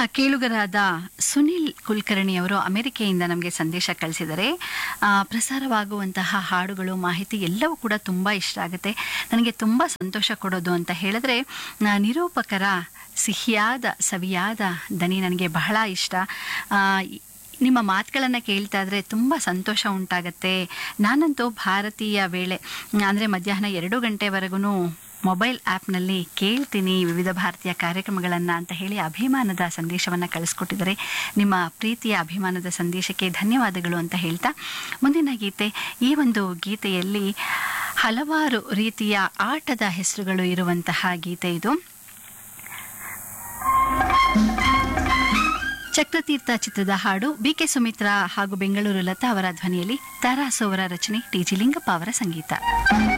ಕೇಳುಗರಾದ ಸುನಿಲ್ ಕುಲಕರ್ಣಿ ಅವರು ಅಮೆರಿಕೆಯಿಂದ ನಮಗೆ ಸಂದೇಶ ಕಳಿಸಿದರೆ ಆ, ಪ್ರಸಾರವಾಗುವಂತಹ ಹಾಡುಗಳು ಮಾಹಿತಿ ಎಲ್ಲವೂ ಕೂಡ ತುಂಬ ಇಷ್ಟ ಆಗುತ್ತೆ ನನಗೆ ತುಂಬ ಸಂತೋಷ ಕೊಡೋದು ಅಂತ ಹೇಳಿದ್ರೆ ಆ, ನಿರೂಪಕರ ಸಿಹಿಯಾದ ಸವಿಯಾದ ದನಿ ನನಗೆ ಬಹಳ ಇಷ್ಟ ಆ, ನಿಮ್ಮ ಮಾತುಗಳನ್ನು ಕೇಳ್ತಾ ಇದ್ರೆ ತುಂಬ ಸಂತೋಷ ಉಂಟಾಗತ್ತೆ ನಾನಂತೂ ಭಾರತೀಯ ವೇಳೆ ಅಂದರೆ ಮಧ್ಯಾಹ್ನ ಎರಡು ಗಂಟೆವರೆಗೂ ಮೊಬೈಲ್ ಆ್ಯಪ್ನಲ್ಲಿ ಕೇಳ್ತೀನಿ ವಿವಿಧ ಭಾರತೀಯ ಕಾರ್ಯಕ್ರಮಗಳನ್ನು ಅಂತ ಹೇಳಿ ಅಭಿಮಾನದ ಸಂದೇಶವನ್ನು ಕಳಿಸ್ಕೊಟ್ಟಿದ್ದಾರೆ ನಿಮ್ಮ ಪ್ರೀತಿಯ ಅಭಿಮಾನದ ಸಂದೇಶಕ್ಕೆ ಧನ್ಯವಾದಗಳು ಅಂತ ಹೇಳ್ತಾ ಮುಂದಿನ ಗೀತೆ ಈ ಒಂದು ಗೀತೆಯಲ್ಲಿ ಹಲವಾರು ರೀತಿಯ ಆಟದ ಹೆಸರುಗಳು ಇರುವಂತಹ ಗೀತೆ ಇದು ಚಕ್ರತೀರ್ಥ ಚಿತ್ರದ ಹಾಡು ಬಿ ಕೆ ಸುಮಿತ್ರಾ ಹಾಗೂ ಬೆಂಗಳೂರು ಲತಾ ಅವರ ಧ್ವನಿಯಲ್ಲಿ ತಾರಾಸು ಅವರ ರಚನೆ ಟಿ ಜಿ ಲಿಂಗಪ್ಪ ಅವರ ಸಂಗೀತ